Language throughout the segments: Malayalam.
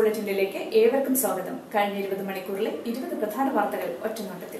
ബുള്ളറ്റിനിലേക്ക് ഏവർക്കും സ്വാഗതം കഴിഞ്ഞ ഇരുപത് മണിക്കൂറിലെ ഇരുപത് പ്രധാന വാർത്തകൾ ഒറ്റനോട്ടത്തിൽ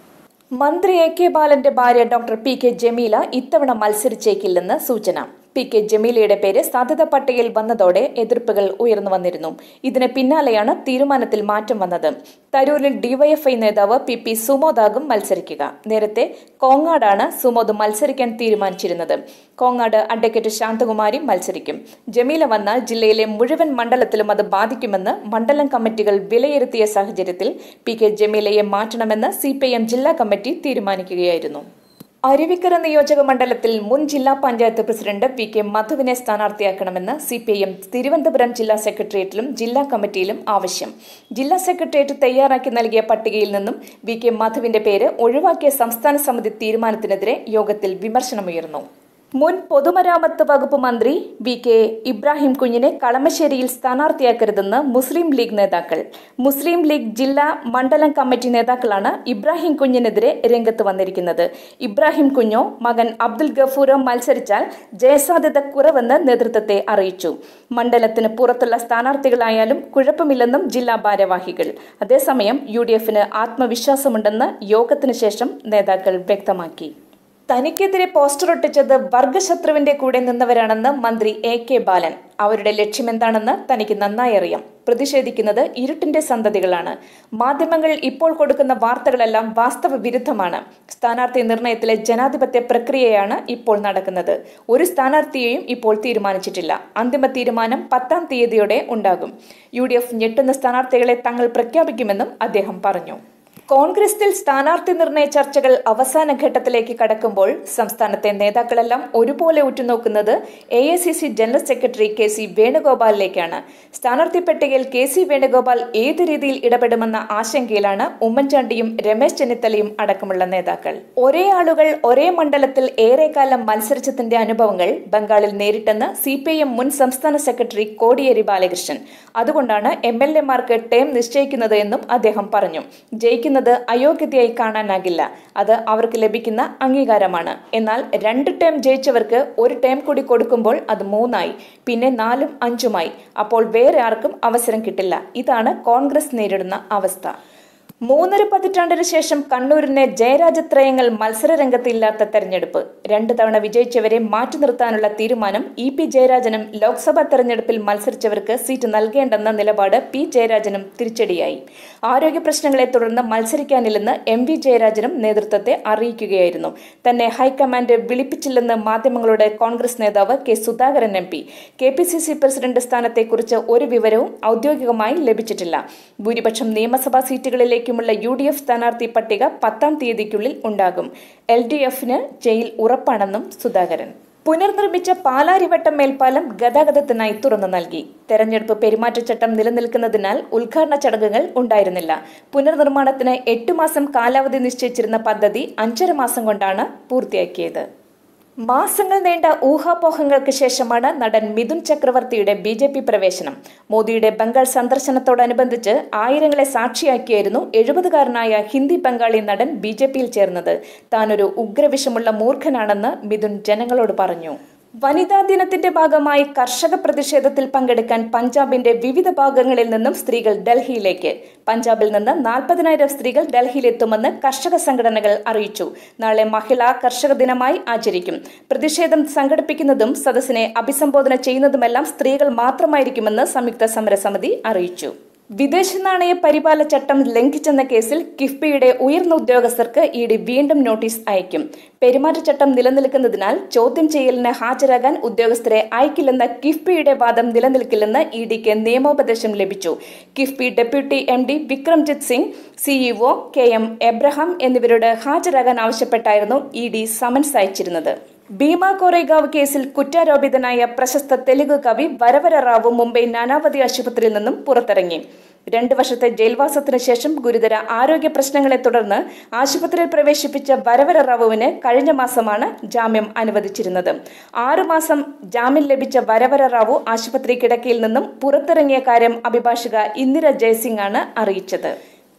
മന്ത്രി എ കെ ബാലന്റെ ഭാര്യ ഡോക്ടർ പി കെ ജമീല ഇത്തവണ മത്സരിച്ചേക്കില്ലെന്ന് സൂചന പി കെ ജമീലയുടെ പേര് സാധ്യതാ പട്ടികയിൽ വന്നതോടെ എതിർപ്പുകൾ ഉയർന്നു വന്നിരുന്നു ഇതിന് പിന്നാലെയാണ് തീരുമാനത്തിൽ മാറ്റം വന്നത് തരൂരിൽ ഡിവൈഎഫ്ഐ നേതാവ് പി പി സുമോദാകും മത്സരിക്കുക നേരത്തെ കോങ്ങാടാണ് സുമോദ് മത്സരിക്കാൻ തീരുമാനിച്ചിരുന്നത് കോങ്ങാട് അഡ്വക്കേറ്റ് ശാന്തകുമാരി മത്സരിക്കും ജമീല വന്നാൽ ജില്ലയിലെ മുഴുവൻ മണ്ഡലത്തിലും അത് ബാധിക്കുമെന്ന് മണ്ഡലം കമ്മിറ്റികൾ വിലയിരുത്തിയ സാഹചര്യത്തിൽ പി കെ ജമീലയെ മാറ്റണമെന്ന് സി ജില്ലാ കമ്മിറ്റി തീരുമാനിക്കുകയായിരുന്നു അരുവിക്കര നിയോജക മണ്ഡലത്തിൽ മുൻ ജില്ലാ പഞ്ചായത്ത് പ്രസിഡന്റ് പി കെ മധുവിനെ സ്ഥാനാർത്ഥിയാക്കണമെന്ന് C P I M Thiruvananthapuram ജില്ലാ സെക്രട്ടേറിയറ്റിലും ജില്ലാ കമ്മിറ്റിയിലും ആവശ്യം ജില്ലാ സെക്രട്ടേറിയറ്റ് തയ്യാറാക്കി നൽകിയ പട്ടികയിൽ നിന്നും വി കെ മധുവിന്റെ പേര് ഒഴിവാക്കിയ സംസ്ഥാന സമിതി തീരുമാനത്തിനെതിരെ യോഗത്തിൽ വിമർശനമുയർന്നു മുൻ പൊതുമരാമത്ത് വകുപ്പ് മന്ത്രി വി കെ ഇബ്രാഹിം കുഞ്ഞിനെ കളമശ്ശേരിയിൽ സ്ഥാനാർത്ഥിയാക്കരുതെന്ന് മുസ്ലിം ലീഗ് നേതാക്കൾ മുസ്ലിം ലീഗ് ജില്ലാ മണ്ഡലം കമ്മിറ്റി നേതാക്കളാണ് ഇബ്രാഹിം കുഞ്ഞിനെതിരെ രംഗത്ത് വന്നിരിക്കുന്നത് ഇബ്രാഹിം കുഞ്ഞോ മകൻ അബ്ദുൽ ഗഫൂറോ മത്സരിച്ചാൽ ജയസാധ്യത കുറവെന്ന് നേതൃത്വത്തെ അറിയിച്ചു മണ്ഡലത്തിന് പുറത്തുള്ള സ്ഥാനാർത്ഥികളായാലും കുഴപ്പമില്ലെന്നും ജില്ലാ ഭാരവാഹികൾ അതേസമയം യു ഡി എഫിന് ആത്മവിശ്വാസമുണ്ടെന്ന് യോഗത്തിനു ശേഷം നേതാക്കൾ വ്യക്തമാക്കി തനിക്കെതിരെ പോസ്റ്റർ ഒട്ടിച്ചത് വർഗശത്രുവിന്റെ കൂടെ നിന്നവരാണെന്ന് മന്ത്രി എ കെ ബാലൻ അവരുടെ ലക്ഷ്യമെന്താണെന്ന് തനിക്ക് നന്നായി അറിയാം പ്രതിഷേധിക്കുന്നത് ഇരുട്ടിന്റെ സന്തതികളാണ് മാധ്യമങ്ങൾ ഇപ്പോൾ കൊടുക്കുന്ന വാർത്തകളെല്ലാം വാസ്തവ വിരുദ്ധമാണ് സ്ഥാനാർത്ഥി നിർണയത്തിലെ ജനാധിപത്യ പ്രക്രിയയാണ് ഇപ്പോൾ നടക്കുന്നത് ഒരു സ്ഥാനാർത്ഥിയെയും ഇപ്പോൾ തീരുമാനിച്ചിട്ടില്ല അന്തിമ തീരുമാനം പത്താം തീയതിയോടെ ഉണ്ടാകും യു ഞെട്ടുന്ന സ്ഥാനാർത്ഥികളെ തങ്ങൾ പ്രഖ്യാപിക്കുമെന്നും അദ്ദേഹം പറഞ്ഞു കോൺഗ്രസിൽ സ്ഥാനാർത്ഥി നിർണയ ചർച്ചകൾ അവസാന ഘട്ടത്തിലേക്ക് കടക്കുമ്പോൾ സംസ്ഥാനത്തെ നേതാക്കളെല്ലാം ഒരുപോലെ ഉറ്റുനോക്കുന്നത് A I C C general secretary K C വേണുഗോപാലിലേക്കാണ് സ്ഥാനാർത്ഥി പട്ടികയിൽ കെ സി വേണുഗോപാൽ ഏത് രീതിയിൽ ഇടപെടുമെന്ന ആശങ്കയിലാണ് ഉമ്മൻചാണ്ടിയും രമേശ് ചെന്നിത്തലയും അടക്കമുള്ള നേതാക്കൾ ഒരേ ആളുകൾ ഒരേ മണ്ഡലത്തിൽ ഏറെക്കാലം മത്സരിച്ചതിന്റെ അനുഭവങ്ങൾ ബംഗാളിൽ നേരിട്ടെന്ന് സി പി ഐ എം മുൻ സംസ്ഥാന സെക്രട്ടറി കോടിയേരി ബാലകൃഷ്ണൻ അതുകൊണ്ടാണ് എം എൽ എമാർക്ക് ടേം നിശ്ചയിക്കുന്നത് എന്നും അദ്ദേഹം പറഞ്ഞു ജയിക്കുന്നത് അയോഗ്യതയായി കാണാനാകില്ല അത് അവർക്ക് ലഭിക്കുന്ന അംഗീകാരമാണ് എന്നാൽ രണ്ട് ടേം ജയിച്ചവർക്ക് ഒരു ടേം കൂടി കൊടുക്കുമ്പോൾ അത് മൂന്നായി പിന്നെ നാലും അഞ്ചുമായി അപ്പോൾ വേറെ ആർക്കും അവസരം കിട്ടില്ല ഇതാണ് കോൺഗ്രസ് നേരിടുന്ന അവസ്ഥ മൂന്നര പതിറ്റാണ്ടിനു ശേഷം കണ്ണൂരിനെ ജയരാജത്രയങ്ങൾ മത്സരരംഗത്തില്ലാത്ത തെരഞ്ഞെടുപ്പ് രണ്ടു തവണ വിജയിച്ചവരെ മാറ്റി നിർത്താനുള്ള തീരുമാനം ഇ പി ജയരാജനും ലോക്സഭാ തെരഞ്ഞെടുപ്പിൽ മത്സരിച്ചവർക്ക് സീറ്റ് നൽകേണ്ടെന്ന നിലപാട് പി ജയരാജനും തിരിച്ചടിയായി ആരോഗ്യ പ്രശ്നങ്ങളെ തുടർന്ന് മത്സരിക്കാനില്ലെന്ന് എം വി ജയരാജനും നേതൃത്വത്തെ അറിയിക്കുകയായിരുന്നു തന്നെ ഹൈക്കമാൻഡ് വിളിപ്പിച്ചില്ലെന്ന് മാധ്യമങ്ങളോട് കോൺഗ്രസ് നേതാവ് K Sudhakaran M P K P C C president സ്ഥാനത്തെക്കുറിച്ച് ഒരു വിവരവും ഔദ്യോഗികമായി ലഭിച്ചിട്ടില്ല ഭൂരിപക്ഷം നിയമസഭാ സീറ്റുകളിലേക്ക് ുമുള്ള യു ഡി എഫ് സ്ഥാനാർത്ഥി പട്ടിക പത്താം തീയതിക്കുള്ളിൽ ഉണ്ടാകും എൽ ഡി എഫിന് ജയിൽ ഉറപ്പാണെന്നും സുധാകരൻ പുനർനിർമ്മിച്ച പാലാരിവട്ടം മേൽപ്പാലം ഗതാഗതത്തിനായി തുറന്നു നൽകി തെരഞ്ഞെടുപ്പ് പെരുമാറ്റച്ചട്ടം നിലനിൽക്കുന്നതിനാൽ ഉദ്ഘാടന ചടങ്ങുകൾ ഉണ്ടായിരുന്നില്ല പുനർനിർമ്മാണത്തിന് എട്ട് മാസം കാലാവധി നിശ്ചയിച്ചിരുന്ന പദ്ധതി അഞ്ചര മാസം കൊണ്ടാണ് പൂർത്തിയാക്കിയത് മാസങ്ങൾ നീണ്ട ഊഹാപോഹങ്ങൾക്ക് ശേഷമാണ് നടൻ മിഥുൻ ചക്രവർത്തിയുടെ ബി ജെ പി പ്രവേശനം മോദിയുടെ ബംഗാൾ സന്ദർശനത്തോടനുബന്ധിച്ച് ആയിരങ്ങളെ സാക്ഷിയാക്കിയായിരുന്നു എഴുപതുകാരനായ ഹിന്ദി ബംഗാളി നടൻ ബി ജെ പിയിൽ ചേർന്നത് താനൊരു ഉഗ്രവിഷമുള്ള മൂർഖനാണെന്ന് മിഥുൻ ജനങ്ങളോട് പറഞ്ഞു വനിതാ ദിനത്തിന്റെ ഭാഗമായി കർഷക പ്രതിഷേധത്തിൽ പങ്കെടുക്കാൻ പഞ്ചാബിന്റെ വിവിധ ഭാഗങ്ങളിൽ നിന്നും സ്ത്രീകൾ ഡൽഹിയിലേക്ക് പഞ്ചാബിൽ നിന്ന് നാൽപ്പതിനായിരം സ്ത്രീകൾ ഡൽഹിയിലെത്തുമെന്ന് കർഷക സംഘടനകൾ അറിയിച്ചു നാളെ മഹിളാ കർഷക ദിനമായി ആചരിക്കും പ്രതിഷേധം സംഘടിപ്പിക്കുന്നതും സദസ്സിനെ അഭിസംബോധന ചെയ്യുന്നതുമെല്ലാം സ്ത്രീകൾ മാത്രമായിരിക്കുമെന്ന് സംയുക്ത സമരസമിതി അറിയിച്ചു വിദേശ നാണയ പരിപാല ചട്ടം ലംഘിച്ചെന്ന കേസിൽ കിഫ്ബിയുടെ ഉയർന്ന ഉദ്യോഗസ്ഥർക്ക് ഇ ഡി വീണ്ടും നോട്ടീസ് അയക്കും പെരുമാറ്റച്ചട്ടം നിലനിൽക്കുന്നതിനാൽ ചോദ്യം ചെയ്യലിന് ഹാജരാകാൻ ഉദ്യോഗസ്ഥരെ അയക്കില്ലെന്ന കിഫ്ബിയുടെ വാദം നിലനിൽക്കില്ലെന്ന് ഇ ഡിക്ക് നിയമോപദേശം ലഭിച്ചു KIIFB deputy M D Vikramjit Singh CEO K M Abraham എന്നിവരോട് ഹാജരാകാൻ ആവശ്യപ്പെട്ടായിരുന്നു ഇ ഡി സമൻസ് അയച്ചിരുന്നത് ഭീമ കോറേഗാവ് കേസിൽ കുറ്റാരോപിതനായ പ്രശസ്ത തെലുഗു കവി വരവര റാവു മുംബൈ നാനാവതി ആശുപത്രിയിൽ നിന്നും പുറത്തിറങ്ങി രണ്ടു വർഷത്തെ ജയിൽവാസത്തിനു ശേഷം ഗുരുതര ആരോഗ്യ പ്രശ്നങ്ങളെ തുടർന്ന് ആശുപത്രിയിൽ പ്രവേശിപ്പിച്ച വരവര റാവുവിന് കഴിഞ്ഞ മാസമാണ് ജാമ്യം അനുവദിച്ചിരുന്നത് ആറുമാസം ജാമ്യം ലഭിച്ച വരവര റാവു ആശുപത്രി കിടക്കയിൽ നിന്നും പുറത്തിറങ്ങിയ കാര്യം അഭിഭാഷക ഇന്ദിര ജയസിംഗ് ആണ് അറിയിച്ചത്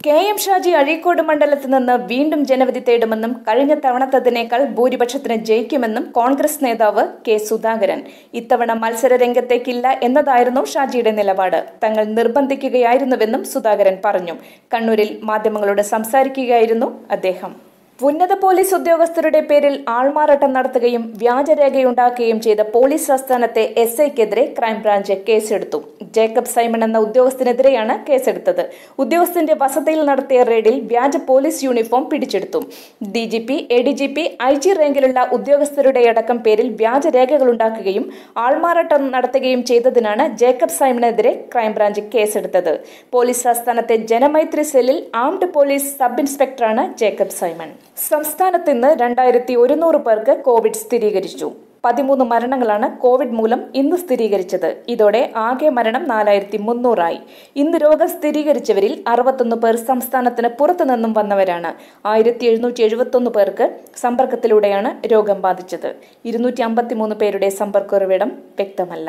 കെ എം ഷാജി അഴീക്കോട് മണ്ഡലത്തിൽ നിന്ന് വീണ്ടും ജനവിധി തേടുമെന്നും കഴിഞ്ഞ തവണത്തതിനേക്കാൾ ഭൂരിപക്ഷത്തിന് ജയിക്കുമെന്നും കോൺഗ്രസ് നേതാവ് കെ സുധാകരൻ ഇത്തവണ മത്സര രംഗത്തേക്കില്ല എന്നതായിരുന്നു ഷാജിയുടെ നിലപാട് തങ്ങൾ നിർബന്ധിക്കുകയായിരുന്നുവെന്നും സുധാകരൻ പറഞ്ഞു കണ്ണൂരിൽ മാധ്യമങ്ങളോട് സംസാരിക്കുകയായിരുന്നു അദ്ദേഹം ഉന്നത പോലീസ് ഉദ്യോഗസ്ഥരുടെ പേരിൽ ആൾമാറാട്ടം നടത്തുകയും വ്യാജരേഖയുണ്ടാക്കുകയും ചെയ്ത പോലീസ് ആസ്ഥാനത്തെ എസ് ഐക്കെതിരെ ക്രൈംബ്രാഞ്ച് കേസെടുത്തു ജേക്കബ് സൈമൺ എന്ന ഉദ്യോഗസ്ഥനെതിരെയാണ് കേസെടുത്തത് ഉദ്യോഗസ്ഥന്റെ വസതിയിൽ നടത്തിയ റെയ്ഡിൽ വ്യാജ പോലീസ് യൂണിഫോം പിടിച്ചെടുത്തു D G P A D G P I G റാങ്കിലുള്ള ഉദ്യോഗസ്ഥരുടെ അടക്കം പേരിൽ വ്യാജരേഖകൾ ഉണ്ടാക്കുകയും ആൾമാറാട്ടം നടത്തുകയും ചെയ്തതിനാണ് ജേക്കബ് സൈമണെതിരെ ക്രൈംബ്രാഞ്ച് കേസെടുത്തത് പോലീസ് ആസ്ഥാനത്തെ ജനമൈത്രി സെല്ലിൽ ആംഡ് പോലീസ് സബ് ഇൻസ്പെക്ടറാണ് ജേക്കബ് സൈമൺ സംസ്ഥാനത്ത് ഇന്ന് രണ്ടായിരത്തി ഒരുന്നൂറ് പേർക്ക് കോവിഡ് സ്ഥിരീകരിച്ചു പതിമൂന്ന് മരണങ്ങളാണ് കോവിഡ് മൂലം ഇന്ന് സ്ഥിരീകരിച്ചത് ഇതോടെ ആകെ മരണം നാലായിരത്തി മുന്നൂറായി ഇന്ന് രോഗം സ്ഥിരീകരിച്ചവരിൽ അറുപത്തൊന്ന് പേർ സംസ്ഥാനത്തിന് പുറത്തുനിന്നും വന്നവരാണ് ആയിരത്തി എഴുന്നൂറ്റി എഴുപത്തൊന്ന് പേർക്ക് സമ്പർക്കത്തിലൂടെയാണ് രോഗം ബാധിച്ചത് ഇരുന്നൂറ്റി അമ്പത്തിമൂന്ന് പേരുടെ സമ്പർക്കുറവിടം വ്യക്തമല്ല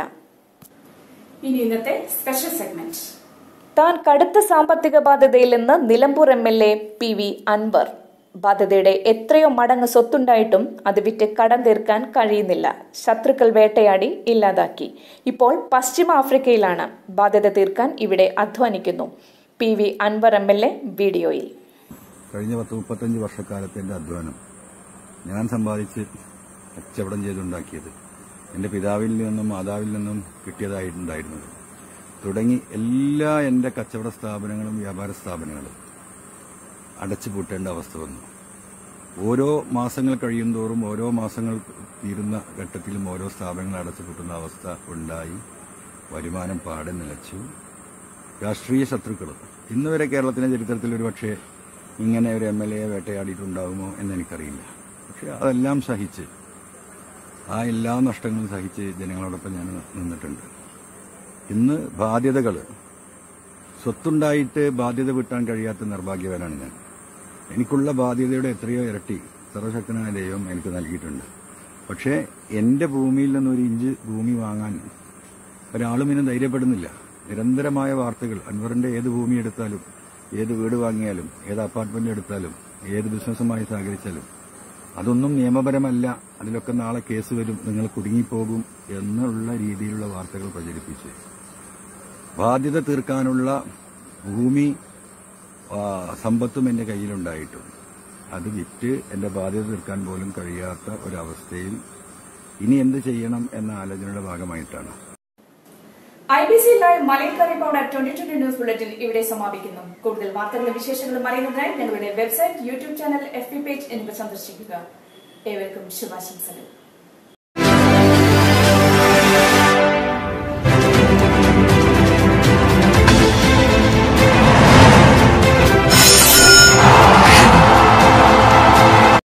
ഇനി ഇന്നത്തെ സ്പെഷ്യൽ സെഗ്മെന്റ് താൻ കടുത്ത സാമ്പത്തിക ബാധ്യതയിൽ നിന്ന് Nilambur M L A P V Anvar ബാധ്യതയുടെ എത്രയോ മടങ്ങ് സ്വത്തുണ്ടായിട്ടും അത് വിറ്റ് കടം തീർക്കാൻ കഴിയുന്നില്ല ശത്രുക്കൾ വേട്ടയാടി ഇല്ലാതാക്കി ഇപ്പോൾ പശ്ചിമ ആഫ്രിക്കയിലാണ് ബാധ്യത തീർക്കാൻ ഇവിടെ അധ്വാനിക്കുന്നു P V Anvar M L A വീഡിയോയിൽ കഴിഞ്ഞ പത്ത് മുപ്പത്തഞ്ച് വർഷക്കാലത്തെ എൻ്റെ അധ്വാനം ഞാൻ സമ്പാദിച്ച് കച്ചവടം ചെയ്തുണ്ടാക്കിയത് എൻ്റെ പിതാവിൽ നിന്നും മാതാവിൽ നിന്നും കിട്ടിയതായിട്ടുണ്ടായിരുന്നത് തുടങ്ങി എല്ലാ എൻ്റെ കച്ചവട സ്ഥാപനങ്ങളും വ്യാപാര സ്ഥാപനങ്ങളും അടച്ചു പൂട്ടേണ്ട അവസ്ഥ വന്നു ഓരോ മാസങ്ങൾ കഴിയുന്തോറും ഓരോ മാസങ്ങൾ തീരുന്ന ഘട്ടത്തിലും ഓരോ സ്ഥാപനങ്ങൾ അടച്ചു പൂട്ടുന്ന അവസ്ഥ ഉണ്ടായി വരുമാനം പാടെ നിലച്ചു രാഷ്ട്രീയ ശത്രുക്കളും ഇന്ന് വരെ കേരളത്തിന്റെ ചരിത്രത്തിൽ ഒരു പക്ഷേ ഇങ്ങനെ ഒരു എം എൽ എ വേട്ടയാടിയിട്ടുണ്ടാകുമോ എന്ന് എനിക്കറിയില്ല പക്ഷെ അതെല്ലാം സഹിച്ച് ആ എല്ലാ നഷ്ടങ്ങളും സഹിച്ച് ജനങ്ങളോടൊപ്പം ഞാൻ നിന്നിട്ടുണ്ട് ഇന്ന് ബാധ്യതകൾ സ്വത്തുണ്ടായിട്ട് ബാധ്യത വിട്ടാൻ കഴിയാത്ത നിർഭാഗ്യവാനാണ് ഞാൻ എനിക്കുള്ള ബാധ്യതയുടെ എത്രയോ ഇരട്ടി സർവശക്തനായ ദൈവം എനിക്ക് നൽകിയിട്ടുണ്ട് പക്ഷേ എൻ്റെ ഭൂമിയിൽ നിന്ന് ഒരു ഇഞ്ച് ഭൂമി വാങ്ങാൻ ഒരാളും ഇന്ന് ധൈര്യപ്പെടുന്നില്ല നിരന്തരമായ വാർത്തകൾ അൻവറിന്റെ ഏത് ഭൂമി എടുത്താലും ഏത് വീട് വാങ്ങിയാലും ഏത് അപ്പാർട്ട്മെന്റ് എടുത്താലും ഏത് ബിസിനസ്സുമായി സഹകരിച്ചാലും അതൊന്നും നിയമപരമല്ല അതിലൊക്കെ നാളെ കേസ് വരും നിങ്ങൾ കുടുങ്ങിപ്പോകും എന്നുള്ള രീതിയിലുള്ള വാർത്തകൾ പ്രചരിപ്പിച്ച് ബാധ്യത തീർക്കാനുള്ള ഭൂമി ആ, സമ്പത്തും എൻ്റെ കയ്യിലുണ്ടായിട്ടും അത് വിറ്റ് എൻ്റെ ബാധ്യത തീർക്കാൻ പോലും കഴിയാത്ത ഒരവസ്ഥയിൽ ഇനി എന്ത് ചെയ്യണം എന്ന ആലോചനയുടെ ഭാഗമായിട്ടാണ് ഐ ബി സി ലൈവ് മലയക്കറി powder twenty twenty news bulletin ഇവിടെ സമാപിക്കുന്നു കൂടുതൽ വാർത്തകളും വിശേഷങ്ങളും അറിയുന്നതിനായി ഞങ്ങളുടെ website YouTube channel F P page എന്നിവ സന്ദർശിക്കുക ഏവർക്കും ശുഭാശംസകൾ